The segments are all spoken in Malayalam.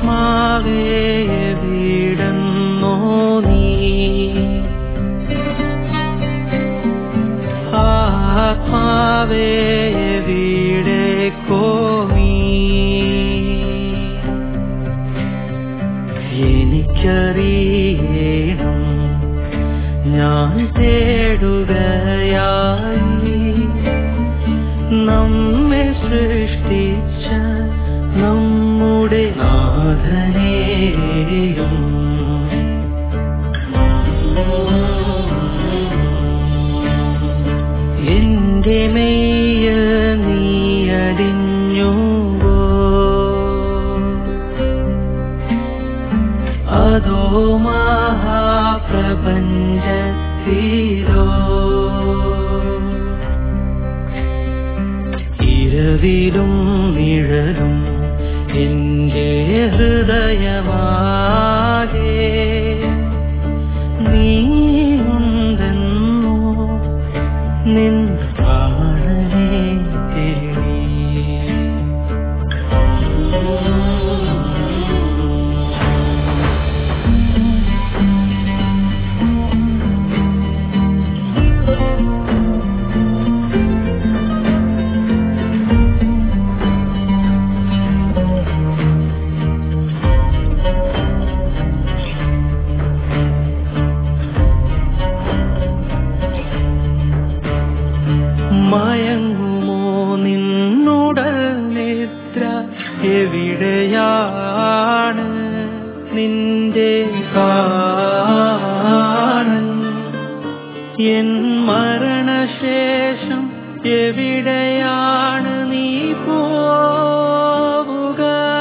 ആത്മാവേ എവിടെന്നോ നീ ആത്മാവേ എവിടേക്കോ നീ എനിക്കറിയണം ഞാൻ തേടുകയായി നമ്മെ സൃഷ്ടിച്ച നമ്മുടെ നാഥനെയും എന്റെ മെയ്യ നീയടിഞ്ഞുവോ അതോ മഹാപ്രപഞ്ചത്തിലോ ഇരവിലും നിഴലും എന്റെ ഹൃദയമാകെ നീ ഉണ്ടെന്നോ നിൻ പ്രാണനെ തേടി മയങ്ങുമോ നിന്നുടൽ നിദ്ര എവിടെയാണ് നിന്റെ കാണൻ എൻ മരണശേഷം എവിടെയാണ് നീ പോവുക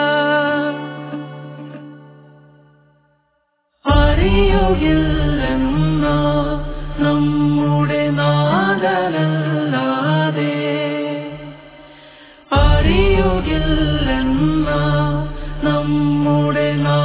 അറിയുകില്ലെന്നോ നമ്മുടെ നാദനല്ലാതെ അറിയുകില്ലെന്നോ നമ്മുടെ നാ